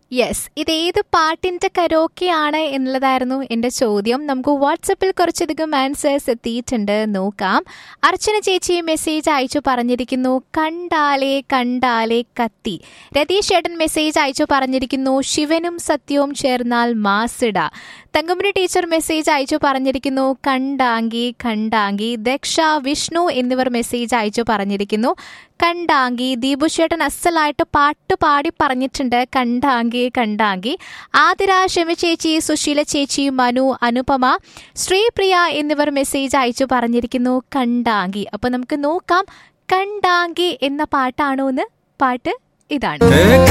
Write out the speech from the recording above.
yes ഇത് ഏത് പാട്ടിന്റെ കരോക്കെയാണ് എന്നുള്ളതായിരുന്നു എന്റെ ചോദ്യം നമുക്ക് വാട്സപ്പിൽ കുറച്ചധികം ആൻസേഴ്സ് എത്തിയിട്ടുണ്ട് നോക്കാം അർച്ചന ചേച്ചി മെസ്സേജ് അയച്ചു പറഞ്ഞിരിക്കുന്നു കണ്ടാലേ കണ്ടാലേ കത്തി രതീഷ് ചേട്ടൻ മെസ്സേജ് അയച്ചു പറഞ്ഞിരിക്കുന്നു ശിവനും സത്യവും ചേർന്നാൽ മാസിട തങ്കമുനി ടീച്ചർ മെസ്സേജ് അയച്ചു പറഞ്ഞിരിക്കുന്നു കണ്ടാങ്കി കണ്ടാങ്കി ദക്ഷ വിഷ്ണു എന്നിവർ മെസ്സേജ് അയച്ചു പറഞ്ഞിരിക്കുന്നു കണ്ടാങ്കി ദീപുചേട്ടൻ അസലായിട്ട് പാട്ട് പാടി പറഞ്ഞിട്ടുണ്ട് കണ്ടാങ്കി കണ്ടാങ്കി ആതിര ഷെമി ചേച്ചി സുശീല ചേച്ചി മനു അനുപമ ശ്രീപ്രിയ എന്നിവർ മെസ്സേജ് അയച്ചു പറഞ്ഞിരിക്കുന്നു കണ്ടാങ്കി അപ്പൊ നമുക്ക് നോക്കാം കണ്ടാങ്കി എന്ന പാട്ടാണോ എന്ന് പാട്ട് ഇതാണ്